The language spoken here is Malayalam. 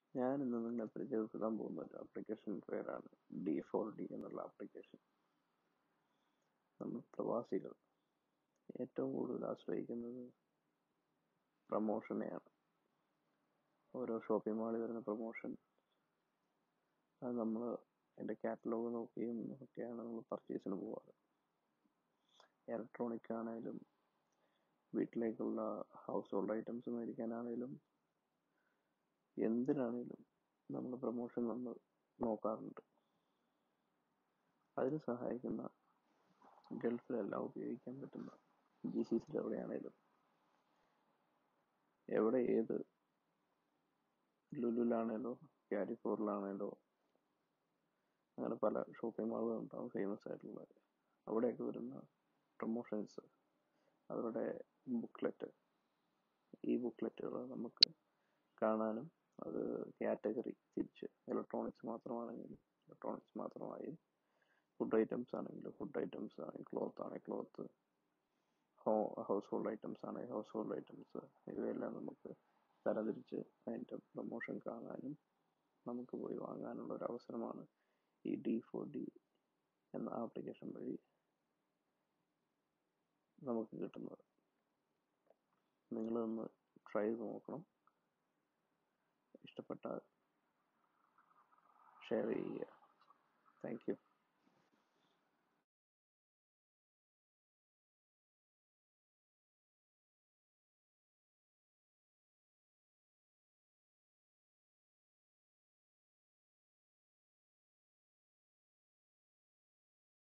ഞാൻ ഇന്ന് നിങ്ങളെ പരിചയപ്പെടുത്താൻ പോകുന്ന ഒരു ആപ്ലിക്കേഷൻ പേരാണ് ഡി ഫോർ ഡി എന്നുള്ള ആപ്ലിക്കേഷൻ നമ്മൾ പ്രവാസികൾ ഏറ്റവും കൂടുതൽ ആശ്രയിക്കുന്നത് പ്രമോഷനെയാണ് ഓരോ ഷോപ്പിംഗ് മാളിൽ വരുന്ന പ്രമോഷൻ അത് നമ്മൾ അതിൻ്റെ കാറ്റലോഗ് നോക്കിയും ഒക്കെയാണ് നമ്മൾ പർച്ചേസിന് പോവാറ് ഇലക്ട്രോണിക് ആണെങ്കിലും വീട്ടിലേക്കുള്ള ഹൗസ് ഹോൾഡ് ഐറ്റംസ് മേടിക്കാനാണെങ്കിലും എന്തിനാണെങ്കിലും നമ്മൾ പ്രമോഷൻ നമ്മൾ നോക്കാറുണ്ട് അതിന് സഹായിക്കുന്ന ഗൾഫിലെല്ലാം ഉപയോഗിക്കാൻ പറ്റുന്ന ജി സി സിയിൽ എവിടെയാണേലും എവിടെ ഏത് ലുലുലാണേലോ ക്യാരിഫോറിലാണേലോ അങ്ങനെ പല ഷോപ്പിംഗ് മാളുകൾ ഉണ്ടാവും ഫേമസ് ആയിട്ടുള്ള അവിടെയൊക്കെ വരുന്ന പ്രൊമോഷൻസ് അവരുടെ ബുക്ക്ലെറ്റ് ഈ ബുക്ക്ലെറ്റുകൾ നമുക്ക് കാണാനും അത് കാറ്റഗറി തിരിച്ച് ഇലക്ട്രോണിക്സ് മാത്രമാണെങ്കിൽ ഇലക്ട്രോണിക്സ് മാത്രമായി ഫുഡ് ഐറ്റംസ് ആണെങ്കിൽ ഫുഡ് ഐറ്റംസ് ആണെങ്കിൽ ക്ലോത്ത് ആണെങ്കിൽ ക്ലോത്ത് ഹോ ഹൗസ് ഹോൾഡ് ഐറ്റംസ് ആണെങ്കിൽ ഹൗസ് ഹോൾഡ് ഐറ്റംസ് ഇവയെല്ലാം നമുക്ക് തരംതിരിച്ച് അതിൻ്റെ പ്രൊമോഷൻ കാണാനും നമുക്ക് പോയി വാങ്ങാനുള്ള ഒരു അവസരമാണ് ഈ ഡി ഫോർ ഡി എന്ന ആപ്ലിക്കേഷൻ വഴി നമുക്ക് കിട്ടുന്നത് നിങ്ങളൊന്ന് ട്രൈ ചെയ്ത് നോക്കണം ഇഷ്ടപ്പെട്ടാൽ ഷെയർ ചെയ്യുക താങ്ക് യു